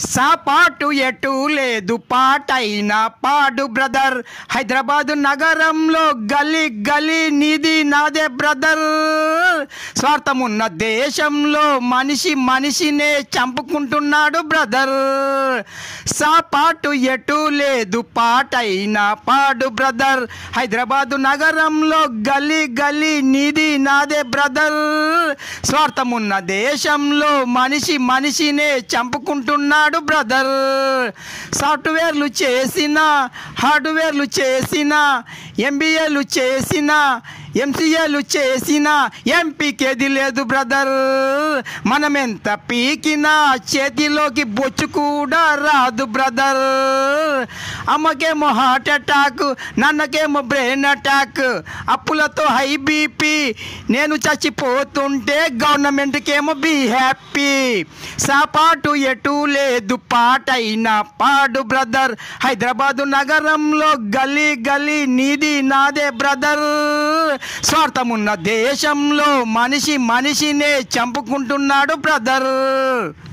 సాపాటు ఎటు లేదు పాటైన పాడు బ్రదర్ హైదరాబాదు నగరంలో గలి గలి నీది నాదే బ్రదర్ స్వార్థమున్న దేశంలో మనిషి మనిషినే చంపుకుంటున్నాడు బ్రదర్ సాపాటు ఎటు లేదు పాటైన పాడు బ్రదర్ హైదరాబాదు నగరంలో గలి గలి నీది నాదే బ్రదర్ స్వార్థమున్న దేశంలో మనిషి మనిషినే చంపుకుంటున్నాడు బ్రదర్ సాఫ్ట్వేర్లు చేసిన హార్డ్వేర్లు చేసిన ఎంబీఏలు చేసిన ఎంసీఏలు చేసిన ఎంపీకేది లేదు బ్రదర్ మనం ఎంత పీకినా చేతిలోకి బొచ్చు కూడా రాదు బ్రదర్ అమ్మకేమో హార్ట్ అటాక్ నాన్నకేమో బ్రెయిన్ అటాక్ అప్పులతో హై బీపీ నేను చచ్చిపోతుంటే గవర్నమెంట్కేమో బీ హ్యాపీ సాపాటు ఎటు లేదు పాటైనా పాడు బ్రదర్ హైదరాబాదు నగరంలో గలీ గలీ నీది నాదే బ్రదర్ స్వార్థమున్న దేశంలో మనిషి మనిషినే చంపుకుంటున్నాడు బ్రదర్